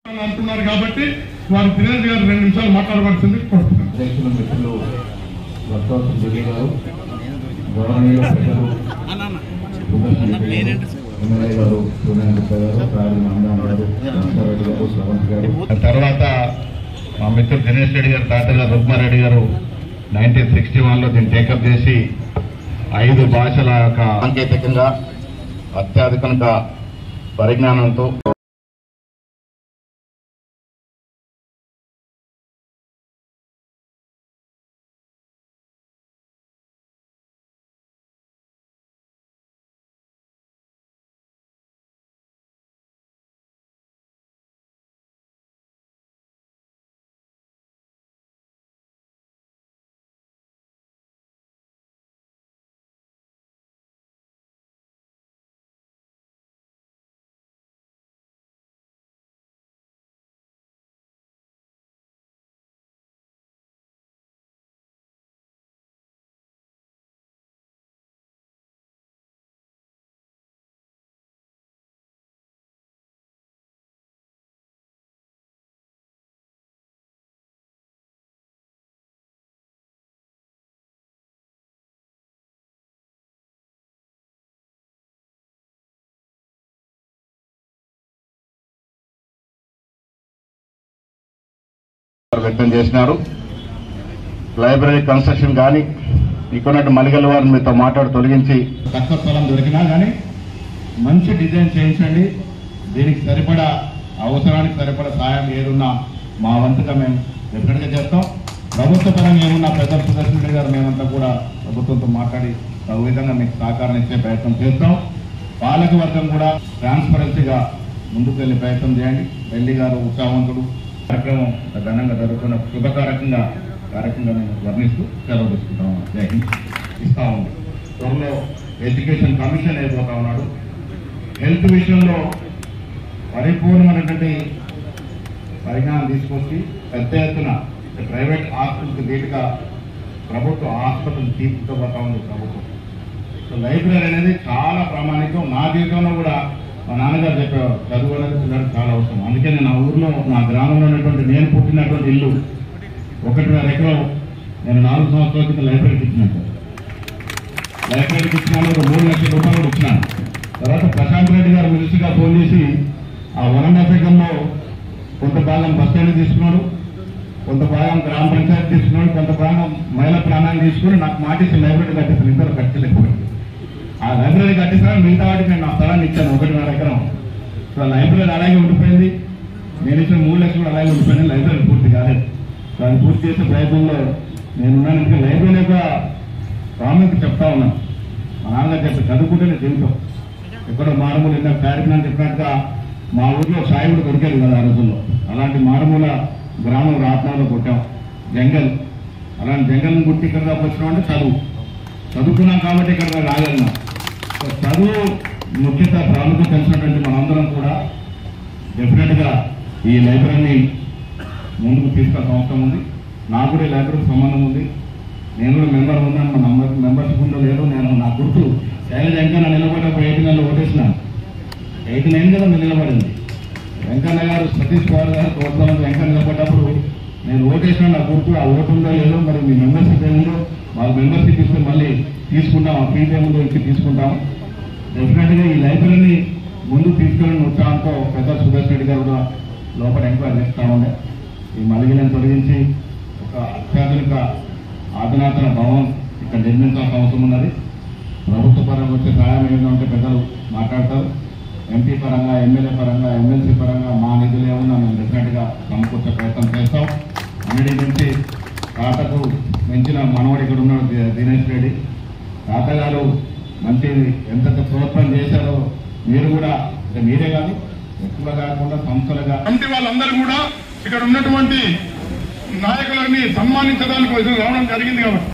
అని అంటున్నారు కాబట్టి వారు దినేష్ గారు రెండు నిమిషాలు మాట్లాడవలసింది కోరుతున్నాను అధ్యక్షులు మిత్రులు వర్తవసం దిగి గారు గౌరవనీయులు పెద్దలు సుదర్శన్ రెడ్డి గారు, ఎమ్మెల్యే గారు సూర్యనారాయణ గుప్తా గారు ప్రాణి మందాన్ గారు నరసింహారెడ్డి గారు శ్రవంత్ గారు తర్వాత మా మిత్రుడు దినేష్ రెడ్డి గారు తాతగారు రుక్మారెడ్డి గారు నైన్టీన్ సిక్స్టీ వన్ లో దీన్ని టేకప్ చేసి ఐదు భాషల యొక్క సాంకేతికంగా అత్యాధునిక పరిజ్ఞానంతో వ్యక్తం చేసినారు లైబ్రరీ కన్స్ట్రక్షన్ కానీ ఇక్కడ మలిగల వారిని మీతో మాట్లాడి తొలగించి తక్కువ స్థలం దొరికినా కానీ మంచి డిజైన్ చేయించండి దీనికి సరిపడా అవసరానికి సరిపడా సాయం ఏదున్నా మా వంతుగా మేము డెఫినెట్గా చేస్తాం ప్రభుత్వ పరంగా ఏమున్నా పెద్ద సుదర్శన్ రెడ్డి గారు మేమంతా కూడా ప్రభుత్వంతో మాట్లాడి ఆ విధంగా మీకు సహకారం ఇచ్చే ప్రయత్నం చేస్తాం పాలక వర్గం కూడా ట్రాన్స్పరెన్సీగా ముందుకు వెళ్ళే ప్రయత్నం చేయండి రెడ్డి గారు ఉత్సాహవంతుడు కార్యక్రమం ఘనంగా జరుగుతున్న శుభకారకంగా కార్యక్రమంగా నేను వర్ణిస్తూ సెలవు తీసుకుంటాం జై హింద్ ఇస్తా ఉంది త్వరలో ఎడ్యుకేషన్ కమిషన్ అయిపోతా ఉన్నాడు హెల్త్ విషయంలో పరిపూర్ణమైనటువంటి పరిజ్ఞానం తీసుకొచ్చి పెద్ద ఎత్తున ప్రైవేట్ హాస్పిటల్కి ధీటుగా ప్రభుత్వ హాస్పిటల్ తీసుకుపోతా ఉంది ప్రభుత్వం సో లైబ్రరీ అనేది చాలా ప్రామాణికం నా జీవితంలో కూడా మా నాన్నగారు చెప్పేవారు చదువు అనేది పిల్లలకు చాలా అవసరం అందుకే నేను నా ఊర్లో నా గ్రామంలో ఉన్నటువంటి నేను పుట్టినటువంటి ఇల్లు ఒకటిన్నర ఎకరం నేను నాలుగు సంవత్సరాల క్రితం లైబ్రరీకి ఇచ్చినట్టు లైబ్రరీకి ఇచ్చినాను ఒక మూడు లక్షల రూపాయలు కూడా ఇచ్చినాను తర్వాత ప్రశాంత్ రెడ్డి గారు మినిస్టర్గా ఫోన్ చేసి ఆ వనంగలో కొంత భాగం బస్ స్టాండ్ తీసుకున్నాడు కొంత భాగం గ్రామ పంచాయతీ తీసుకున్నాడు కొంత భాగం మహిళా ప్రాణాన్ని తీసుకుని నాకు మాటిచ్చి లైబ్రరీ కట్టిస్తాను ఇద్దరు కట్టలేకపోయింది ఆ లైబ్రరీ కట్టిస్తాను మిగతా వాటికి నేను నా స్థలాన్ని ఇచ్చాను ఒకటిన్నర ఎకరం సో లైబ్రరీ అలాగే ఉండిపోయింది నేను ఇచ్చిన మూడు లక్షలు కూడా అలాగే ఉండిపోయింది లైబ్రరీ పూర్తి కాలేదు సో అది పూర్తి చేసే ప్రయత్నంలో నేను ఉన్నాను ఎందుకంటే లైబ్రరీ యొక్క ప్రాముఖ్యత చెప్తా ఉన్నాను మా నాన్నగారు చెప్పి చదువుకుంటేనే జీవితం ఎక్కడో మారుమూల ఇందాక కార్యక్రమం చెప్పినట్టుగా మా ఊర్లో సాయిబుడు దొరికేది కదా ఆ రోజుల్లో అలాంటి మారుమూల గ్రామం రాత్నాలో కొట్టాం జంగల్ అలాంటి జంగల్ని గుట్టి ఇక్కడ దాకా వచ్చినాం అంటే చదువు చదువుకున్నాం కాబట్టి ఇక్కడ దాకా రాగలిగినాం సో చదువు ముఖ్యత ప్రాముఖ్యత తెలిసినటువంటి మనందరం కూడా డెఫినెట్ గా ఈ లైబ్రరీని ముందుకు తీసుకెళ్ళాల్సిన అవసరం ఉంది నాకు కూడా ఈ లైబ్రరీకి సంబంధం ఉంది నేను కూడా మెంబర్ ఉన్నాను మా నంబర్ మెంబర్షిప్ ఉందో లేదో నేను నా గుర్తు శైలజ వెంకన్న నిలబడ్డప్పుడు ఎయిటీ నైన్లో ఓటేసినాను ఎయిటీ నైన్ కదా మీరు నిలబడింది వెంకన్న గారు సతీష్ పవార్ గారు ప్రోత్సాహం వెంకన్న నిలబడ్డప్పుడు నేను ఓటేసిన నా గుర్తు ఆ ఓటు ఉందో లేదో మరి మీ మెంబర్షిప్ ఏముందో వాళ్ళ మెంబర్షిప్ ఇస్తే మళ్ళీ తీసుకుంటాం ఆ ఫీజు ఏముందో ఇచ్చి తీసుకుంటాం డెఫినెట్ గా ఈ లైబ్రరీని ముందుకు తీసుకెళ్ళిన ఉత్సాహంతో పెద్ద సుభాష్ రెడ్డి గారు కూడా లోపల ఎంక్వైరీ చేస్తా ఉండే ఈ మలిగిలను తొలగించి ఒక అత్యాధునిక ఆధునాతన భవనం ఇక్కడ నిర్మించాల్సిన అవసరం ఉన్నది ప్రభుత్వ పరంగా వచ్చే సహాయం ఏమైనా ఉంటే పెద్దలు మాట్లాడతారు ఎంపీ పరంగా ఎమ్మెల్యే పరంగా ఎమ్మెల్సీ పరంగా మా నిధులు ఏమన్నా మేము డెఫినెట్ గా సమకూర్చే ప్రయత్నం చేస్తాం అన్నిటి నుంచి తాతకు పెంచిన మనవడు ఇక్కడ ఉన్నాడు ది- దినేష్ రెడ్డి తాతగారు మంచి ఎంత ప్రోత్సాహం చేశారో మీరు కూడా అంటే మీరే కాదు ఎక్కువ కాకుండా సంస్థలుగా కమిటీ వాళ్ళందరూ కూడా ఇక్కడ ఉన్నటువంటి నాయకులని సన్మానించడానికి రావడం జరిగింది కాబట్టి